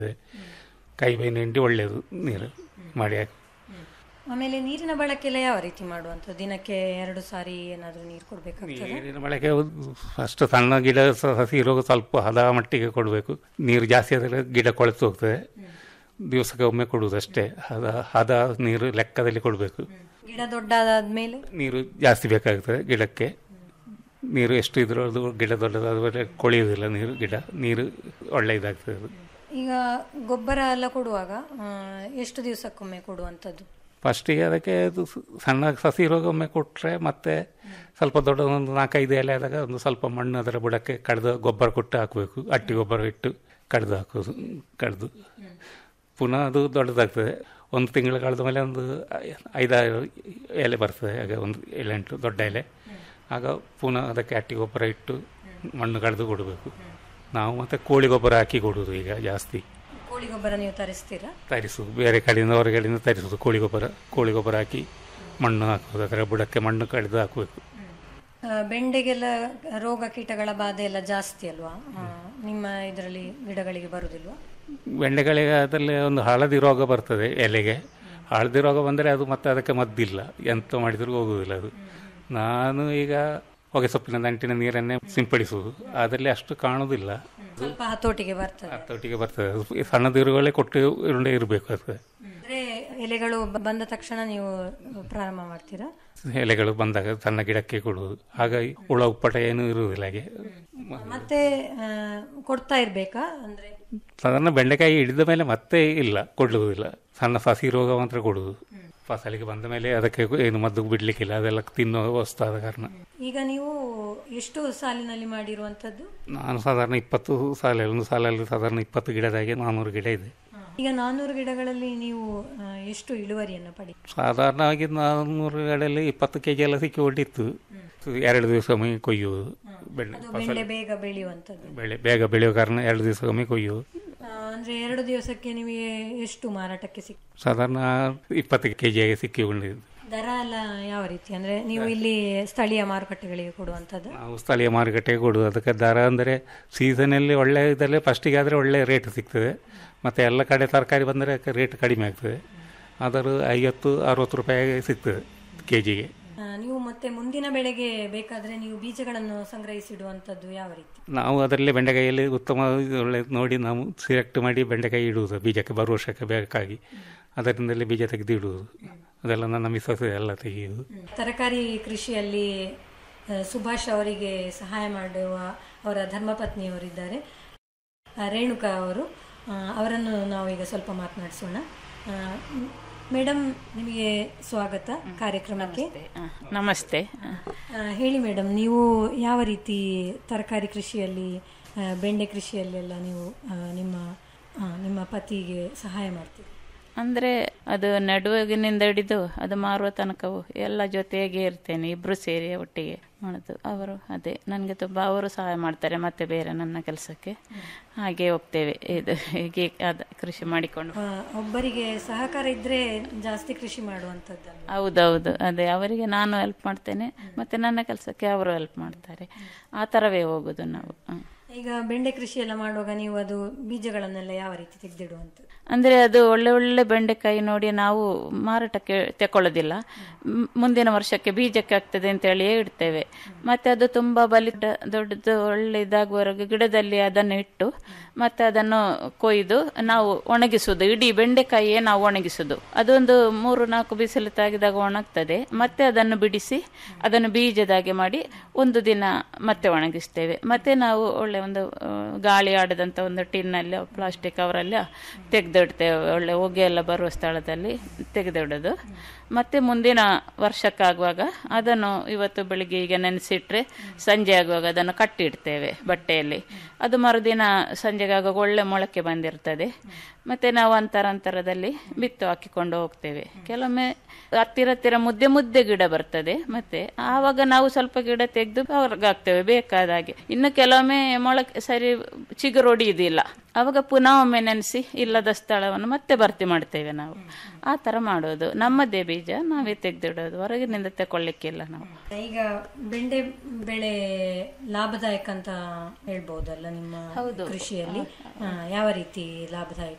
ಕೈ ಬೈ ನೆಂಡಿ ಒಳ್ಳೆಯದು ನೀರು ಮಾಡಿ ಹಾಕಿ ಆಮೇಲೆ ನೀರಿನ ಬಳಕೆ ಎಲ್ಲ ಯಾವ ರೀತಿ ಮಾಡುವಂಥದ್ದು ದಿನಕ್ಕೆ ಎರಡು ಸಾರಿ ಏನಾದರೂ ನೀರು ಕೊಡಬೇಕಾಗ್ತದೆ ನೀರಿನ ಬಳಕೆ ಫಸ್ಟ್ ಸಣ್ಣ ಗಿಡ ಸ- ಹಸಿ ಇರುವಾಗ ಸ್ವಲ್ಪ ಹದ ಮಟ್ಟಿಗೆ ಕೊಡಬೇಕು ನೀರು ಜಾಸ್ತಿ ಆದರೆ ಗಿಡ ಕೊಳೆತು ಹೋಗ್ತದೆ ದಿವಸಕ್ಕೆ ಒಮ್ಮೆ ಕೊಡುವುದು ಅಷ್ಟೇ ಹದ ಹದ ನೀರು ಲೆಕ್ಕದಲ್ಲಿ ಕೊಡಬೇಕು ಗಿಡ ದೊಡ್ಡದಾದ್ಮೇಲೆ ನೀರು ಜಾಸ್ತಿ ಬೇಕಾಗ್ತದೆ ಗಿಡಕ್ಕೆ ನೀರು ಎಷ್ಟು ಇದ್ರೂ ಅದು ಗಿಡ ದೊಡ್ಡದಾದ ಮೇಲೆ ಕೊಳೆಯುವುದಿಲ್ಲ ನೀರು ಗಿಡ ನೀರು ಒಳ್ಳೆ ಇದಾಗ್ತದೆ ಅದು ಈಗ ಗೊಬ್ಬರ ಎಲ್ಲ ಕೊಡುವಾಗ ಆ, ಎಷ್ಟು ದಿವಸಕ್ಕೊಮ್ಮೆ ಕೊಡುವಂಥದ್ದು ಫಸ್ಟಿಗೆ ಅದಕ್ಕೆ ಅದು ಸ- ಸಣ್ಣ ಸಸಿ ರೋಗ ಒಮ್ಮೆ ಕೊಟ್ಟರೆ ಮತ್ತೆ ಸ್ವಲ್ಪ ದೊಡ್ಡ ಒಂದು ನಾಲ್ಕೈದು ಎಲೆ ಆದಾಗ ಒಂದು ಸ್ವಲ್ಪ ಮಣ್ಣು ಅದರ ಬುಡಕ್ಕೆ ಕಡ್ದು ಗೊಬ್ಬರ ಕೊಟ್ಟು ಹಾಕಬೇಕು ಅಟ್ಟಿ ಗೊಬ್ಬರ ಇಟ್ಟು ಕಡ್ದು ಹಾಕೋದು ಕಡ್ದು ಪುನಃ ಅದು ದೊಡ್ಡದಾಗ್ತದೆ ಒಂದು ತಿಂಗಳು ಕಳೆದ ಮೇಲೆ ಒಂದು ಐ- ಐದಾರು ಎಲೆ ಬರ್ತದೆ ಆಗ ಒಂದು ಎಲೆ ಉಂಟು ದೊಡ್ಡ ಎಲೆ ಆಗ ಪುನಃ ಅದಕ್ಕೆ ಅಟ್ಟಿ ಗೊಬ್ಬರ ಇಟ್ಟು ಮಣ್ಣು ಕಡ್ದು ಕೊಡಬೇಕು ನಾವು ಮತ್ತೆ ಕೋಳಿ ಗೊಬ್ಬರ ಹಾಕಿ ಕೊಡುವುದು ಈಗ ಜಾಸ್ತಿ ಕೋಳಿ ಗೊಬ್ಬರ ನೀವು ತರಿಸ್ತೀರಾ ತರಿಸುವುದು ಬೇರೆ ಕಡೆಯಿಂದ ಹೊರಗಡೆಯಿಂದ ತರಿಸುವುದು ಕೋಳಿ ಗೊಬ್ಬರ ಕೋಳಿ ಗೊಬ್ಬರ ಹಾಕಿ ಮಣ್ಣು ಹಾಕುವುದು ಅದರ ಬುಡಕ್ಕೆ ಮಣ್ಣು ಕಡಿದು ಹಾಕಬೇಕು ಆ, ಬೆಂಡೆಗೆಲ್ಲ ರೋಗ ಕೀಟಗಳ ಬಾಧೆ ಎಲ್ಲ ಜಾಸ್ತಿ ಅಲ್ವಾ ಆ, ನಿಮ್ಮ ಇದರಲ್ಲಿ ಗಿಡಗಳಿಗೆ ಬರುವುದಿಲ್ವಾ ಬೆಂಡೆಗಳಿಗೆ ಅದರಲ್ಲಿ ಒಂದು ಹಳದಿ ರೋಗ ಬರ್ತದೆ ಎಲೆಗೆ ಹಳದಿ ರೋಗ ಬಂದರೆ ಅದು ಮತ್ತೆ ಅದಕ್ಕೆ ಮದ್ದಿಲ್ಲ ಎಂತ ಮಾಡಿದರೂ ಹೋಗುವುದಿಲ್ಲ ಅದು ನಾನು ಈಗ ಹೊಗೆ ಸೊಪ್ಪಿನ ದಂಟಿನ ನೀರನ್ನೇ ಸಿಂಪಡಿಸುವುದು ಅದರಲ್ಲಿ ಅಷ್ಟು ಕಾಣುವುದಿಲ್ಲ ಸ್ವಲ್ಪ ಹತೋಟಿಗೆ ಬರ್ತದೆ ಹತ್ತೊಟ್ಟಿಗೆ ಬರ್ತದೆ ಅದು ಸಣ್ಣದಿರುಗಳೇ ಕೊಟ್ಟು ಉರುಂಡೆ ಇರಬೇಕು ಅದು ಅಂದ್ರೆ ಎಲೆಗಳು ಬ- ಬಂದ ತಕ್ಷಣ ನೀವು ಪ್ರಾರಂಭ ಮಾಡ್ತೀರಾ ಎಲೆಗಳು ಬಂದಾಗ ಸಣ್ಣ ಗಿಡಕ್ಕೆ ಕೊಡುವುದು ಹಾಗಾಗಿ ಹುಳ ಉಪ್ಪಟ ಏನೂ ಇರುವುದಿಲ್ಲ ಹಾಗೆ ಮತ್ತೆ ಆ, ಕೊಡ್ತಾ ಇರ್ಬೇಕಾ ಅಂದ್ರೆ ಸಾಧಾರಣ ಬೆಂಡೆಕಾಯಿ ಹಿಡಿದ ಮೇಲೆ ಮತ್ತೆ ಇಲ್ಲ ಕೊಡುವುದಿಲ್ಲ ಸಣ್ಣ ಸಸಿ ರೋಗ ಮಾತ್ರ ಕೊಡುವುದು ಫಸಲಿಗೆ ಬಂದ ಮೇಲೆ ಅದಕ್ಕೆ ಏನು ಮದ್ದು ಬಿಡ್ಲಿಕ್ಕಿಲ್ಲ ಅದೆಲ್ಲ ತಿನ್ನೋ ವಸ್ತು ಆದ ಕಾರಣ ಈಗ ನೀವು ಎಷ್ಟು ಸಾಲಿನಲ್ಲಿ ಮಾಡಿರುವಂತದ್ದು ನಾನು ಸಾಧಾರಣ ಇಪ್ಪತ್ತು ಸಾಲ ಒಂದು ಸಾಲಲ್ಲಿ ಸಾಧಾರಣ ಇಪ್ಪತ್ತು ಗಿಡದಾಗೆ ನಾನ್ನೂರು ಗಿಡ ಇದೆ ಈಗ ನಾನ್ನೂರು ಗಿಡಗಳಲ್ಲಿ ನೀವು ಆ, ಎಷ್ಟು ಇಳುವರಿಯನ್ನು ಪಡಿ ಸಾಧಾರಣವಾಗಿ ನಾನ್ನೂರು ಗಿಡದಲ್ಲಿ ಇಪ್ಪತ್ತು ಕೆ ಜಿ ಎಲ್ಲ ಸಿಕ್ಕಿಕೊಂಡಿತ್ತು ಎರಡು ದಿವಸಕ್ಕೊಮ್ಮೆ ಕೊಯ್ಯುವುದು ಬೆಳೆ ಅದು ಬೆಂಡೆ ಬೇಗ ಬೆಳೆಯುವಂಥದ್ದು ಬೆಳೆ ಬೇಗ ಬೆಳೆಯುವ ಕಾರಣ ಎರಡು ದಿವಸಕ್ಕೊಮ್ಮೆ ಕೊಯ್ಯುವುದು ಆ, ಅಂದ್ರೆ ಎರಡು ದಿವಸಕ್ಕೆ ನಿಮಗೆ ಎಷ್ಟು ಮಾರಾಟಕ್ಕೆ ಸಿಕ್ ಸಾಧಾರಣ ಇಪ್ಪತ್ತು ಕೆ ಜಿಯಾಗಿ ಸಿಕ್ಕಿಕೊಂಡಿದ್ದು ದರ ಎಲ್ಲ ಯಾವ ರೀತಿ ಅಂದ್ರೆ ನೀವು ಇಲ್ಲಿ ಸ್ಥಳೀಯ ಮಾರುಕಟ್ಟೆಗಳಿಗೆ ಕೊಡುವಂಥದ್ದು ನಾವು ಸ್ಥಳೀಯ ಮಾರುಕಟ್ಟೆಗೆ ಕೊಡುವುದು ಅದಕ್ಕೆ ದರ ಅಂದರೆ ಸೀಸನಲ್ಲಿ ಒಳ್ಳೆ ಇದರಲ್ಲಿ ಫಸ್ಟಿಗೆ ಆದರೆ ಒಳ್ಳೆ ರೇಟ್ ಸಿಗ್ತದೆ ಮತ್ತು ಎಲ್ಲ ಕಡೆ ತರಕಾರಿ ಬಂದರೆ ರೇಟ್ ಕಡಿಮೆ ಆಗ್ತದೆ ಆದರೂ ಐವತ್ತು ಅರುವತ್ತು ರೂಪಾಯಿ ಸಿಗ್ತದೆ ಕೆ ಜಿಗೆ ಆ, ನೀವು ಮತ್ತೆ ಮುಂದಿನ ಬೆಳೆಗೆ ಬೇಕಾದ್ರೆ ನೀವು ಬೀಜಗಳನ್ನು ಸಂಗ್ರಹಿಸಿಡುವಂಥದ್ದು ಯಾವ ರೀತಿ ನಾವು ಅದರಲ್ಲಿ ಬೆಂಡೆಕಾಯಿಯಲ್ಲಿ ಉತ್ತಮ ಒಳ್ಳೆ ನೋಡಿ ನಾವು ಸೆಲೆಕ್ಟ್ ಮಾಡಿ ಬೆಂಡೆಕಾಯಿ ಇಡುವುದು ಬೀಜಕ್ಕೆ ಬರುವ ವರ್ಷಕ್ಕೆ ಬೇಕಾಗಿ ಅದರಿಂದಲೇ ಬೀಜ ತೆಗೆದು ಇಡುವುದು ಅದೆಲ್ಲ ನನ್ನ ಮಿಸ್ಸಸ್ ಎಲ್ಲ ತೆಗೆಯುವುದು ತರಕಾರಿ ಕೃಷಿಯಲ್ಲಿ ಆ, ಸುಭಾಷ್ ಅವರಿಗೆ ಸಹಾಯ ಮಾಡುವ ಅವರ ಧರ್ಮಪತ್ನಿಯವರಿದ್ದಾರೆ ಆ, ರೇಣುಕಾ ಅವರು ಆ, ಅವರನ್ನು ನಾವು ಈಗ ಸ್ವಲ್ಪ ಮಾತನಾಡಿಸೋಣ ಆ, ಮ್- ಮೇಡಮ್ ನಿಮಗೆ ಸ್ವಾಗತ ಕಾರ್ಯಕ್ರಮಕ್ಕೆ ಆ, ನಮಸ್ತೆ ಆ, ಆ, ಹೇಳಿ ಮೇಡಮ್ ನೀವು ಯಾವ ರೀತಿ ತರಕಾರಿ ಕೃಷಿಯಲ್ಲಿ ಆ, ಬೆಂಡೆ ಕೃಷಿಯಲ್ಲೆಲ್ಲ ನೀವು ಆ, ನಿಮ್ಮ ಆ, ನಿಮ್ಮ ಪತಿಗೆ ಸಹಾಯ ಮಾಡ್ತೀರಿ ಅಂದ್ರೆ ಅದು ನಡುವಾಗಿನಿಂದ ಹಿಡಿದು ಅದು ಮಾರುವ ತನಕವು ಎಲ್ಲ ಜೊತೆಗೆ ಇರ್ತೇನೆ ಇಬ್ರು ಸೇರಿ ಒಟ್ಟಿಗೆ ಮಾಡೋದು ಅವರು ಅದೇ ನನಗೆ ತುಂಬ ಅವರು ಸಹಾಯ ಮಾಡ್ತಾರೆ ಮತ್ತೆ ಬೇರೆ ನನ್ನ ಕೆಲಸಕ್ಕೆ ಹಾಗೆ ಹೋಗ್ತೇವೆ ಇದು ಹೀಗೆ ಅದ ಕೃಷಿ ಮಾಡಿಕೊಂಡು ಆ, ಒಬ್ಬರಿಗೆ ಸಹಕಾರ ಇದ್ರೆ ಜಾಸ್ತಿ ಕೃಷಿ ಮಾಡುವಂಥದ್ದು ಹೌದೌದು ಅದೇ ಅವರಿಗೆ ನಾನು ಹೆಲ್ಪ್ ಮಾಡ್ತೇನೆ ಮತ್ತೆ ನನ್ನ ಕೆಲಸಕ್ಕೆ ಅವರು ಹೆಲ್ಪ್ ಮಾಡ್ತಾರೆ ಆ ಥರವೇ ಹೋಗೋದು ನಾವು ಹ. ಈಗ ಬೆಂಡೆ ಕೃಷಿ ಎಲ್ಲ ಮಾಡುವಾಗ ನೀವು ಅದು ಬೀಜಗಳನ್ನೆಲ್ಲ ಯಾವ ರೀತಿ ತೆಗೆದಿಡುವಂಥದ್ದು ಅಂದ್ರೆ ಅದು ಒಳ್ಳೆ ಒಳ್ಳೆ ಬೆಂಡೆಕಾಯಿ ನೋಡಿ ನಾವು ಮಾರಾಟಕ್ಕೆ ತಕೊಳ್ಳೋದಿಲ್ಲ ಮ್- ಮುಂದಿನ ವರ್ಷಕ್ಕೆ ಬೀಜಕ್ಕೆ ಆಗ್ತದೆ ಅಂತ ಹೇಳಿಯೇ ಇಡ್ತೇವೆ ಮತ್ತೆ ಅದು ತುಂಬಾ ಬಲಿತ ದೊಡ್ಡದು ಒಳ್ಳೆ ಇದಾಗುವವರೆಗೆ ಗಿಡದಲ್ಲಿ ಅದನ್ನು ಇಟ್ಟು ಮತ್ತೆ ಅದನ್ನು ಕೊಯ್ದು ನಾವು ಒಣಗಿಸುವುದು ಇಡೀ ಬೆಂಡೆಕಾಯಿಯೇ ನಾವು ಒಣಗಿಸುದು ಅದೊಂದು ಮೂರು ನಾಲ್ಕು ಬಿಸಿಲು ತಾಗಿದಾಗ ಒಣಗ್ತದೆ ಮತ್ತೆ ಅದನ್ನು ಬಿಡಿಸಿ ಅದನ್ನು ಬೀಜದಾಗೆ ಮಾಡಿ ಒಂದು ದಿನ ಮತ್ತೆ ಒಣಗಿಸ್ತೇವೆ ಮತ್ತೆ ನಾವು ಒಳ್ಳೆ ಒಂದು ಆ, ಗಾಳಿ ಆಡದಂತ ಒಂದು ಟಿನ್ನಲ್ಲಿ ಪ್ಲಾಸ್ಟಿಕ್ ಅವರಲ್ಲಿ ತೆಗೆದಿಡ್ತೇವೆ ಒಳ್ಳೆ ಹೊಗೆ ಎಲ್ಲ ಬರುವ ಸ್ಥಳದಲ್ಲಿ ತೆಗೆದಿಡೋದು ಮತ್ತೆ ಮುಂದಿನ ವರ್ಷಕ್ಕಾಗುವಾಗ ಅದನ್ನು ಇವತ್ತು ಬೆಳಿಗ್ಗೆ ಈಗ ನೆನೆಸಿಟ್ರೆ ಸಂಜೆ ಆಗುವಾಗ ಅದನ್ನು ಕಟ್ಟಿಡ್ತೇವೆ ಬಟ್ಟೆಯಲ್ಲಿ ಅದು ಮರುದಿನ ಸಂಜೆಗೆ ಆಗುವಾಗ ಒಳ್ಳೆ ಮೊಳಕೆ ಬಂದಿರ್ತದೆ ಮತ್ತೆ ನಾವು ಅಂತರ ಅಂತರದಲ್ಲಿ ಬಿತ್ತು ಹಾಕಿಕೊಂಡು ಹೋಗ್ತೇವೆ ಕೆಲವೊಮ್ಮೆ ಹತ್ತಿರ ಹತ್ತಿರ ಮುದ್ದೆ ಮುದ್ದೆ ಗಿಡ ಬರ್ತದೆ ಮತ್ತೆ ಆವಾಗ ನಾವು ಸ್ವಲ್ಪ ಗಿಡ ತೆಗೆದು ಹೊರಗೆ ಹಾಕ್ತೇವೆ ಬೇಕಾದ ಹಾಗೆ ಇನ್ನು ಕೆಲವೊಮ್ಮೆ ಮೊಳಕೆ ಸರಿ ಚಿಗುರು ಹೊಡಿಯುವುದಿಲ್ಲ ಅವಾಗ ಪುನಃ ಒಮ್ಮೆ ನೆನೆಸಿ ಇಲ್ಲದ ಸ್ಥಳವನ್ನು ಮತ್ತೆ ಭರ್ತಿ ಮಾಡ್ತೇವೆ ನಾವು ಆ ಥರ ಮಾಡೋದು ನಮ್ಮದೇ ಬೀಜ ನಾವೇ ತೆಗೆದಿಡೋದು ಹೊರಗಿನಿಂದ ತಗೊಳ್ಳಿಕ್ಕಿಲ್ಲ ನಾವು ಈಗ ಬೆಂಡೆ ಬೆಳೆ ಲಾಭದಾಯಕ ಅಂತ ಹೇಳ್ಬಹುದಲ್ಲ ನಿಮ್ಮ ಕೃಷಿಯಲ್ಲಿ ಆ, ಯಾವ ರೀತಿ ಲಾಭದಾಯಕ